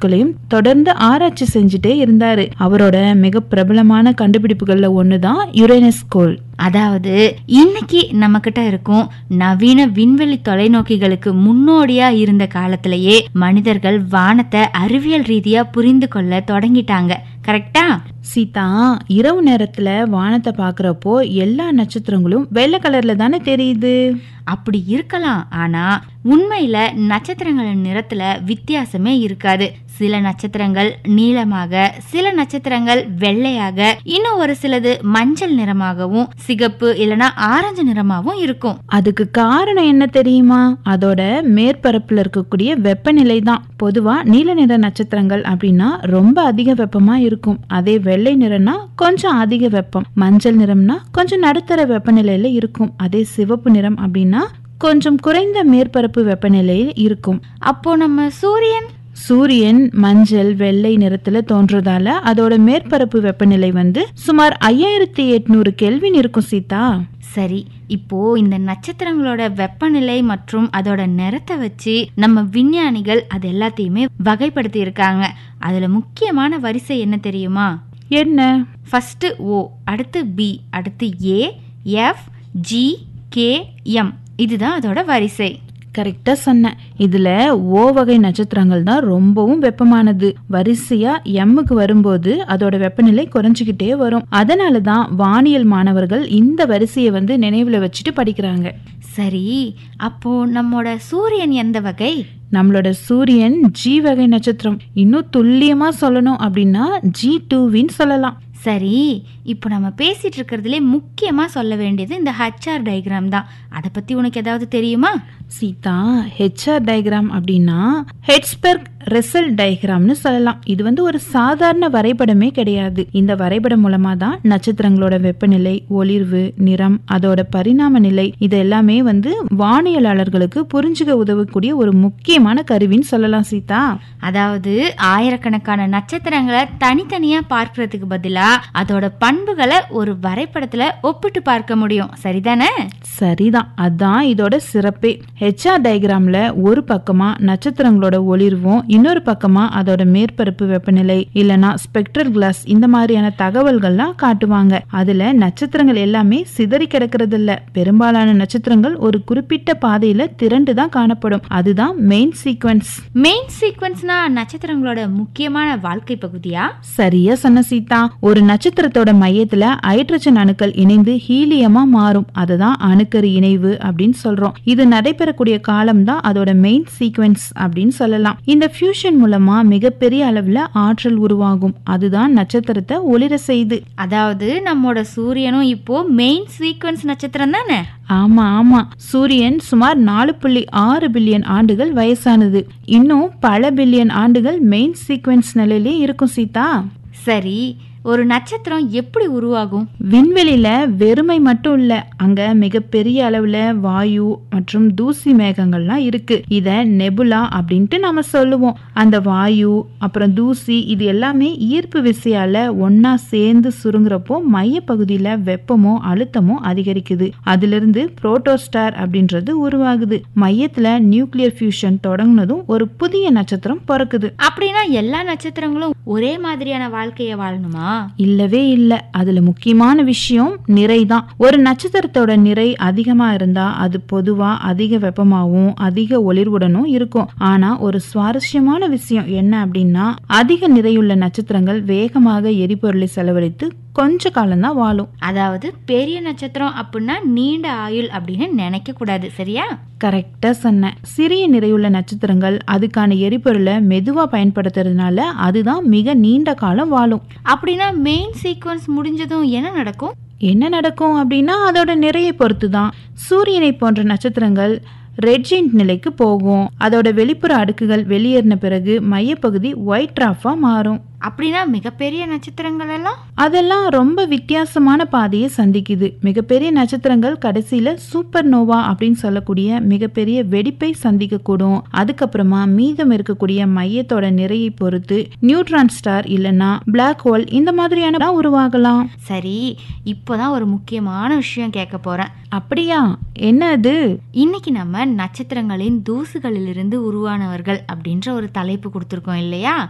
பொருட்களையும் தொடர்ந்து ஆராய்ச்சி செஞ்சுட்டே இருந்தாரு அவரோட மிக பிரபலமான கண்டுபிடிப்புகள்ல ஒண்ணுதான் யுரேனஸ் கோள் அதாவது இன்னைக்கு நம்ம கிட்ட இருக்கும் நவீன விண்வெளி தொலைநோக்கிகளுக்கு முன்னோடியா இருந்த காலத்திலேயே மனிதர்கள் வானத்தை அறிவியல் ரீதியா புரிந்து கொள்ள தொடங்கிட்டாங்க கரெக்டா சீதா இரவு நேரத்துல வானத்தை பாக்குறப்போ எல்லா நட்சத்திரங்களும் வெள்ளை கலர்ல தானே தெரியுது அப்படி இருக்கலாம் ஆனா உண்மையில நட்சத்திரங்களின் நிறத்துல வித்தியாசமே இருக்காது சில நட்சத்திரங்கள் நீலமாக சில நட்சத்திரங்கள் வெள்ளையாக இன்னும் ஒரு சிலது மஞ்சள் நிறமாகவும் சிகப்பு இல்லனா ஆரஞ்சு நிறமாகவும் இருக்கும் அதுக்கு காரணம் என்ன தெரியுமா அதோட மேற்பரப்புல இருக்கக்கூடிய வெப்பநிலை தான் பொதுவா நீல நிற நட்சத்திரங்கள் அப்படின்னா ரொம்ப அதிக வெப்பமா இருக்கும் அதே வெள்ளை நிறம்னா கொஞ்சம் அதிக வெப்பம் மஞ்சள் நிறம்னா கொஞ்சம் நடுத்தர வெப்பநிலையில இருக்கும் அதே சிவப்பு நிறம் அப்படின்னா கொஞ்சம் குறைந்த மேற்பரப்பு வெப்பநிலையில் இருக்கும் அப்போ நம்ம சூரியன் சூரியன் மஞ்சள் வெள்ளை நிறத்துல தோன்றதால அதோட மேற்பரப்பு வெப்பநிலை வந்து சுமார் ஐயாயிரத்தி எட்நூறு கெல்வின் இருக்கும் சீதா சரி இப்போ இந்த நட்சத்திரங்களோட வெப்பநிலை மற்றும் அதோட நிறத்தை வச்சு நம்ம விஞ்ஞானிகள் அது எல்லாத்தையுமே வகைப்படுத்தி இருக்காங்க அதுல முக்கியமான வரிசை என்ன தெரியுமா என்ன ஃபர்ஸ்ட் ஓ அடுத்து பி அடுத்து A F G K M இதுதான் அதோட வரிசை கரெக்டா சொன்னேன் இதுல ஓ வகை நட்சத்திரங்கள் தான் ரொம்பவும் வெப்பமானது வரிசையா எம்முக்கு வரும்போது அதோட வெப்பநிலை குறைஞ்சுக்கிட்டே வரும் அதனால தான் வானியல் மாணவர்கள் இந்த வரிசையை வந்து நினைவுல வச்சுட்டு படிக்கிறாங்க சரி அப்போ நம்மோட சூரியன் எந்த வகை நம்மளோட சூரியன் ஜி வகை நட்சத்திரம் இன்னும் துல்லியமா சொல்லணும் அப்படின்னா ஜி டூவின்னு சொல்லலாம் சரி இப்போ நம்ம பேசிட்டு இருக்கிறதுலே முக்கியமா சொல்ல வேண்டியது இந்த ஹச்ஆர் டயக்ராம் தான் அதை பத்தி உனக்கு ஏதாவது தெரியுமா சீதா ஹெச்ஆர் டயக்ராம் அப்படின்னா ஹெட்ஸ்பெர்க் ரெசல் டயக்ராம்னு சொல்லலாம் இது வந்து ஒரு சாதாரண வரைபடமே கிடையாது இந்த வரைபடம் மூலமா தான் நட்சத்திரங்களோட வெப்பநிலை ஒளிர்வு நிறம் அதோட பரிணாம நிலை இது எல்லாமே வந்து வானியலாளர்களுக்கு புரிஞ்சுக்க உதவக்கூடிய ஒரு முக்கியமான கருவின்னு சொல்லலாம் சீதா அதாவது ஆயிரக்கணக்கான நட்சத்திரங்களை தனித்தனியா பார்க்கறதுக்கு பதிலா அதோட பண்புகளை ஒரு வரைபடத்துல ஒப்பிட்டு பார்க்க முடியும் சரிதானே சரிதான் அதான் இதோட சிறப்பே ஹெச்ஆர் டயக்ராம்ல ஒரு பக்கமா நட்சத்திரங்களோட ஒளிர்வும் இன்னொரு பக்கமா அதோட மேற்பரப்பு வெப்பநிலை இல்லனா ஸ்பெக்ட்ரல் கிளாஸ் இந்த மாதிரியான தகவல்கள்லாம் காட்டுவாங்க அதுல நட்சத்திரங்கள் எல்லாமே சிதறி கிடக்கிறது இல்ல பெரும்பாலான நட்சத்திரங்கள் ஒரு குறிப்பிட்ட பாதையில திரண்டு தான் காணப்படும் அதுதான் மெயின் சீக்வன்ஸ் மெயின் சீக்வன்ஸ்னா நட்சத்திரங்களோட முக்கியமான வாழ்க்கை பகுதியா சரியா சொன்ன சீதா ஒரு நட்சத்திரத்தோட மையத்துல ஹைட்ரஜன் அணுக்கள் இணைந்து ஹீலியமா மாறும் அதுதான் அணுக்கரு இணைவு அப்படின்னு சொல்றோம் இது நடைபெறக்கூடிய காலம் தான் அதோட மெயின் சீக்வென்ஸ் அப்படின்னு சொல்லலாம் இந்த ஃபியூஷன் மூலமா மிகப்பெரிய அளவுல ஆற்றல் உருவாகும் அதுதான் நட்சத்திரத்தை ஒளிர செய்து அதாவது நம்மோட சூரியனும் இப்போ மெயின் சீக்வன்ஸ் நட்சத்திரம் தானே ஆமா ஆமா சூரியன் சுமார் நாலு புள்ளி ஆறு பில்லியன் ஆண்டுகள் வயசானது இன்னும் பல பில்லியன் ஆண்டுகள் மெயின் சீக்வென்ஸ் நிலையிலே இருக்கும் சீதா சரி ஒரு நட்சத்திரம் எப்படி உருவாகும் விண்வெளியில வெறுமை மட்டும் இல்ல அங்க மிகப்பெரிய அளவுல வாயு மற்றும் தூசி மேகங்கள்லாம் இருக்கு இத நெபுலா அப்படின்ட்டு நம்ம சொல்லுவோம் அந்த வாயு அப்புறம் தூசி இது எல்லாமே ஈர்ப்பு விசையால ஒன்னா சேர்ந்து சுருங்குறப்போ மைய பகுதியில வெப்பமோ அழுத்தமோ அதிகரிக்குது அதிலிருந்து புரோட்டோஸ்டார் அப்படின்றது உருவாகுது மையத்துல நியூக்ளியர் ஃபியூஷன் தொடங்குனதும் ஒரு புதிய நட்சத்திரம் பிறக்குது அப்படின்னா எல்லா நட்சத்திரங்களும் ஒரே மாதிரியான வாழ்க்கைய வாழணுமா இல்லவே இல்ல அதுல முக்கியமான விஷயம் நிறை தான் ஒரு நட்சத்திரத்தோட நிறை அதிகமா இருந்தா அது பொதுவா அதிக வெப்பமாவும் அதிக ஒளிர்வுடனும் இருக்கும் ஆனா ஒரு சுவாரஸ்யமான விஷயம் என்ன அப்படின்னா அதிக நிறையுள்ள நட்சத்திரங்கள் வேகமாக எரிபொருளை செலவழித்து கொஞ்ச காலம்தான் வாழும் அதாவது பெரிய நட்சத்திரம் அப்படின்னா நீண்ட ஆயுள் அப்படின்னு நினைக்க கூடாது சரியா கரெக்டா சொன்னேன் சிறிய நிறையுள்ள நட்சத்திரங்கள் அதுக்கான எரிபொருளை மெதுவா பயன்படுத்துறதுனால அதுதான் மிக நீண்ட காலம் வாழும் அப்படின்னா மெயின் சீக்வன்ஸ் முடிஞ்சதும் என்ன நடக்கும் என்ன நடக்கும் அப்படின்னா அதோட நிறையை பொறுத்து தான் சூரியனை போன்ற நட்சத்திரங்கள் ரெட்ஜெயின்ட் நிலைக்கு போகும் அதோட வெளிப்புற அடுக்குகள் வெளியேறின பிறகு மையப்பகுதி ஒயிட் டிராஃபா மாறும் அப்படின்னா மிகப்பெரிய நட்சத்திரங்கள் எல்லாம் அதெல்லாம் ரொம்ப வித்தியாசமான பாதையை சந்திக்குது மிகப்பெரிய நட்சத்திரங்கள் கடைசியில சூப்பர் நோவா அப்படின்னு சொல்லக்கூடிய மிகப்பெரிய வெடிப்பை சந்திக்கக்கூடும் அதுக்கப்புறமா மீதம் இருக்கக்கூடிய மையத்தோட நிறையை பொறுத்து நியூட்ரான் ஸ்டார் இல்லைன்னா பிளாக் ஹோல் இந்த மாதிரியான உருவாகலாம் சரி இப்போதான் ஒரு முக்கியமான விஷயம் கேட்க போறேன் அப்படியா என்ன அது இன்னைக்கு நம்ம நட்சத்திரங்களின் தூசுகளிலிருந்து உருவானவர்கள் அப்படின்ற ஒரு தலைப்பு கொடுத்துருக்கோம் இல்லையா